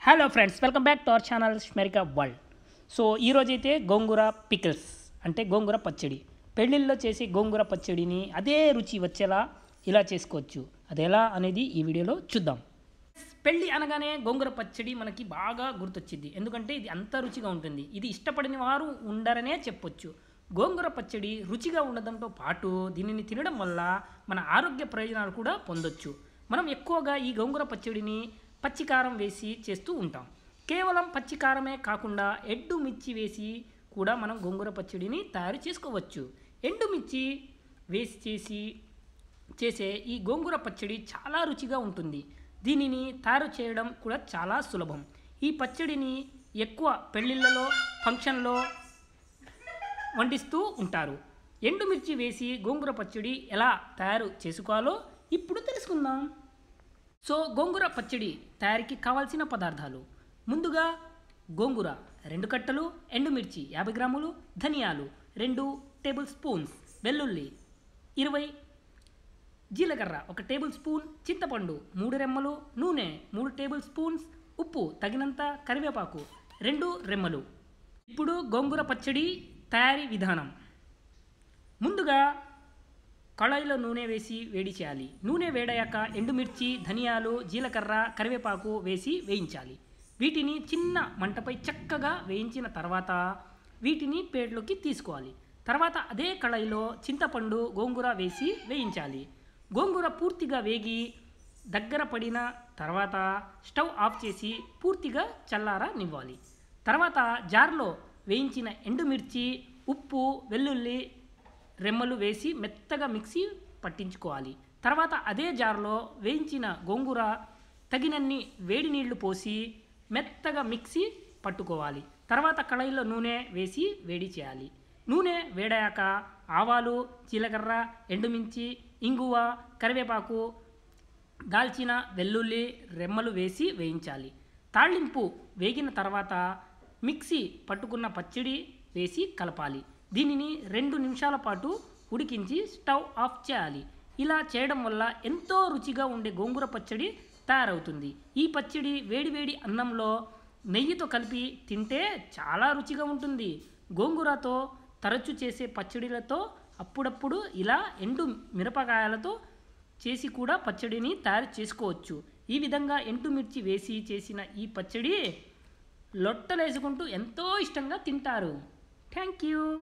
hello friends welcome back to our channel స్మెరికా world so ఈరోజైతే gongura pickles అంటే గోంగూర పచ్చడి పెళ్ళిళ్ళలో చేసే గోంగూర పచ్చడిని అదే రుచి వచ్చేలా ఇలా చేసుకోవచ్చు అది ఎలా అనేది ఈ వీడియోలో చూద్దాం పెళ్ళి అనగానే గోంగూర పచ్చడి మనకి బాగా గుర్తొచ్చింది ఎందుకంటే ఇది అంత రుచిగా ఉంటుంది ఇది ఇష్టపడిన వారు ఉండరనే చెప్పొచ్చు గోంగూర పచ్చడి రుచిగా ఉండడంతో పాటు దీనిని తినడం వల్ల మన ఆరోగ్య ప్రయోజనాలు కూడా పొందొచ్చు మనం ఎక్కువగా ఈ గోంగూర పచ్చడిని పచ్చికారం వేసి చేస్తూ ఉంటాం కేవలం పచ్చికారమే కాకుండా ఎండు మిర్చి వేసి కూడా మనం గోంగూర పచ్చడిని తయారు చేసుకోవచ్చు ఎండుమిర్చి వేసి చేసి చేసే ఈ గోంగూర పచ్చడి చాలా రుచిగా ఉంటుంది దీనిని తయారు చేయడం కూడా చాలా సులభం ఈ పచ్చడిని ఎక్కువ పెళ్ళిళ్ళలో ఫంక్షన్లో వండిస్తూ ఉంటారు ఎండుమిర్చి వేసి గోంగూర పచ్చడి ఎలా తయారు చేసుకోవాలో ఇప్పుడు తెలుసుకుందాం సో గోంగూర పచ్చడి తయారీకి కావాల్సిన పదార్థాలు ముందుగా గోంగూర రెండు కట్టలు ఎండుమిర్చి యాభై గ్రాములు ధనియాలు రెండు టేబుల్ స్పూన్స్ వెల్లుల్లి ఇరవై జీలకర్ర ఒక టేబుల్ స్పూన్ చింతపండు మూడు రెమ్మలు నూనె మూడు టేబుల్ స్పూన్స్ ఉప్పు తగినంత కరివేపాకు రెండు రెమ్మలు ఇప్పుడు గోంగూర పచ్చడి తయారీ విధానం ముందుగా కళాయిలో నూనె వేసి వేడి చేయాలి నూనె వేడయ్యాక ఎండుమిర్చి ధనియాలు జీలకర్ర కరివేపాకు వేసి వేయించాలి వీటిని చిన్న మంటపై చక్కగా వేయించిన తర్వాత వీటిని ప్లేట్లోకి తీసుకోవాలి తర్వాత అదే కళాయిలో చింతపండు గోంగూర వేసి వేయించాలి గోంగూర పూర్తిగా వేగి దగ్గర పడిన తర్వాత స్టవ్ ఆఫ్ చేసి పూర్తిగా చల్లారనివ్వాలి తర్వాత జార్లో వేయించిన ఎండుమిర్చి ఉప్పు వెల్లుల్లి రెమ్మలు వేసి మెత్తగా మిక్సీ పట్టించుకోవాలి తర్వాత అదే జార్లో వేయించిన గోంగూర తగినన్ని వేడి నీళ్లు పోసి మెత్తగా మిక్సీ పట్టుకోవాలి తర్వాత కళాయిలో నూనె వేసి వేడి చేయాలి నూనె వేడాక ఆవాలు జీలకర్ర ఎండుమిర్చి ఇంగువ కరివేపాకు దాల్చిన వెల్లుల్లి రెమ్మలు వేసి వేయించాలి తాళింపు వేగిన తర్వాత మిక్సీ పట్టుకున్న పచ్చడి వేసి కలపాలి దీనిని రెండు నిమిషాల పాటు ఉడికించి స్టవ్ ఆఫ్ చేయాలి ఇలా చేయడం వల్ల ఎంతో రుచిగా ఉండే గోంగూర పచ్చడి తయారవుతుంది ఈ పచ్చడి వేడివేడి అన్నంలో నెయ్యితో కలిపి తింటే చాలా రుచిగా ఉంటుంది గోంగూరతో తరచు చేసే పచ్చడిలతో అప్పుడప్పుడు ఇలా ఎండు మిరపకాయలతో చేసి కూడా పచ్చడిని తయారు చేసుకోవచ్చు ఈ విధంగా ఎండుమిర్చి వేసి చేసిన ఈ పచ్చడి లొట్టలేసుకుంటూ ఎంతో ఇష్టంగా తింటారు థ్యాంక్ యూ